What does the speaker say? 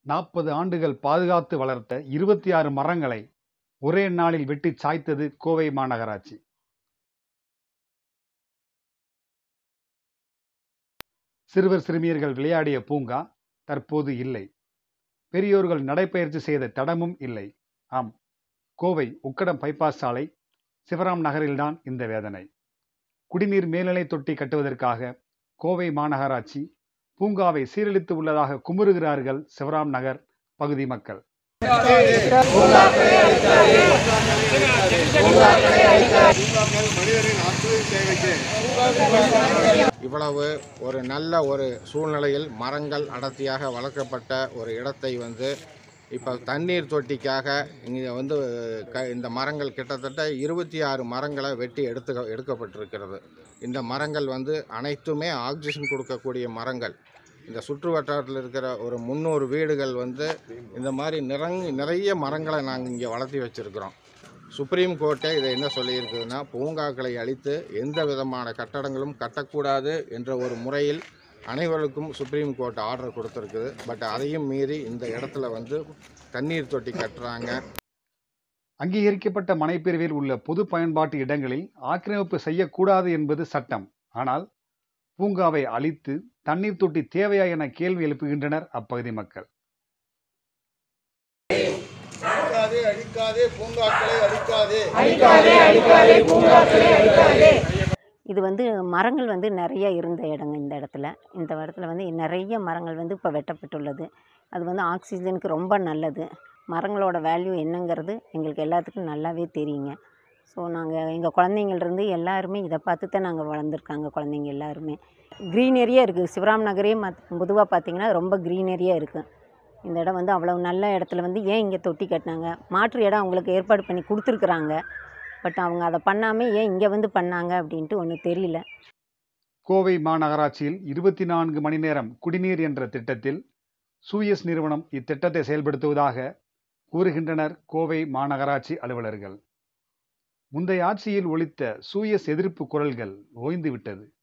நாற்பது ஆண்டுகள் பாதுகாத்து வளர்த்த இருபத்தி ஆறு மரங்களை ஒரே நாளில் வெட்டிச் சாய்த்தது கோவை மாநகராட்சி சிறுவர் சிறுமியர்கள் விளையாடிய பூங்கா தற்போது இல்லை பெரியோர்கள் நடைப்பயிற்சி செய்த தடமும் இல்லை ஆம் கோவை உக்கடம் பைபாஸ் சாலை சிவராம் நகரில்தான் இந்த வேதனை குடிநீர் மேல்நிலை தொட்டி கட்டுவதற்காக கோவை மாநகராட்சி பூங்காவை சீரழித்து உள்ளதாக குமுறுகிறார்கள் சிவராம் நகர் பகுதி மக்கள் மனிதரின் அத்துணை தேவைக்கு இவ்வளவு ஒரு நல்ல ஒரு சூழ்நிலையில் மரங்கள் அடர்த்தியாக வளர்க்கப்பட்ட ஒரு இடத்தை வந்து இப்போ தண்ணீர் தொட்டிக்காக இங்கே வந்து க இந்த மரங்கள் கிட்டத்தட்ட இருபத்தி ஆறு மரங்களை வெட்டி எடுத்து எடுக்கப்பட்டிருக்கிறது இந்த மரங்கள் வந்து அனைத்துமே ஆக்சிஜன் கொடுக்கக்கூடிய மரங்கள் இந்த சுற்று வட்டாரத்தில் இருக்கிற ஒரு முந்நூறு வீடுகள் வந்து இந்த மாதிரி நிறங் நிறைய மரங்களை நாங்கள் இங்கே வளர்த்தி வச்சுருக்கிறோம் சுப்ரீம் கோர்ட்டே இதை என்ன சொல்லியிருக்குதுன்னா பூங்காக்களை அழித்து எந்த விதமான கட்டடங்களும் கட்டக்கூடாது என்ற ஒரு முறையில் அனைவருக்கும் சுப்ரீம் கோர்ட் ஆர்டர் கொடுத்துருக்குது பட் அதையும் மீறி இந்த இடத்துல வந்து தண்ணீர் தொட்டி கட்டுறாங்க அங்கீகரிக்கப்பட்ட மனைப்பிரிவில் உள்ள பொது பயன்பாட்டு இடங்களில் ஆக்கிரமிப்பு செய்யக்கூடாது என்பது சட்டம் ஆனால் பூங்காவை அழித்து தண்ணீர் தொட்டி தேவையா என கேள்வி எழுப்புகின்றனர் அப்பகுதி மக்கள் அழிக்காதே அழிக்காதே பூங்காக்களை அழிக்காதே இது வந்து மரங்கள் வந்து நிறைய இருந்த இடங்க இந்த இடத்துல இந்த இடத்துல வந்து நிறைய மரங்கள் வந்து இப்போ வெட்டப்பட்டுள்ளது அது வந்து ஆக்சிஜனுக்கு ரொம்ப நல்லது மரங்களோட வேல்யூ என்னங்கிறது எங்களுக்கு எல்லாத்துக்கும் நல்லாவே தெரியுங்க ஸோ நாங்கள் எங்கள் குழந்தைங்கள்ருந்து எல்லாருமே இதை பார்த்து தான் நாங்கள் வளர்ந்துருக்காங்க குழந்தைங்க எல்லாருமே க்ரீனரியாக இருக்குது சிவராம் நகரே மத் பொதுவாக பார்த்தீங்கன்னா ரொம்ப க்ரீனரியாக இருக்குது இந்த இடம் வந்து அவ்வளவு நல்ல இடத்துல வந்து ஏன் இங்கே தொட்டி கட்டினாங்க மாற்று இடம் அவங்களுக்கு ஏற்பாடு பண்ணி கொடுத்துருக்குறாங்க பட் அவங்க அதை பண்ணாமல் ஏன் இங்கே வந்து பண்ணாங்க அப்படின்ட்டு ஒன்றும் தெரியல கோவை மாநகராட்சியில் இருபத்தி நான்கு மணி நேரம் குடிநீர் என்ற திட்டத்தில் சூயஸ் நிறுவனம் இத்திட்டத்தை செயல்படுத்துவதாக கூறுகின்றனர் கோவை மாநகராட்சி அலுவலர்கள் முந்தைய ஆட்சியில் ஒலித்த சூயஸ் எதிர்ப்பு குரல்கள் ஓய்ந்துவிட்டது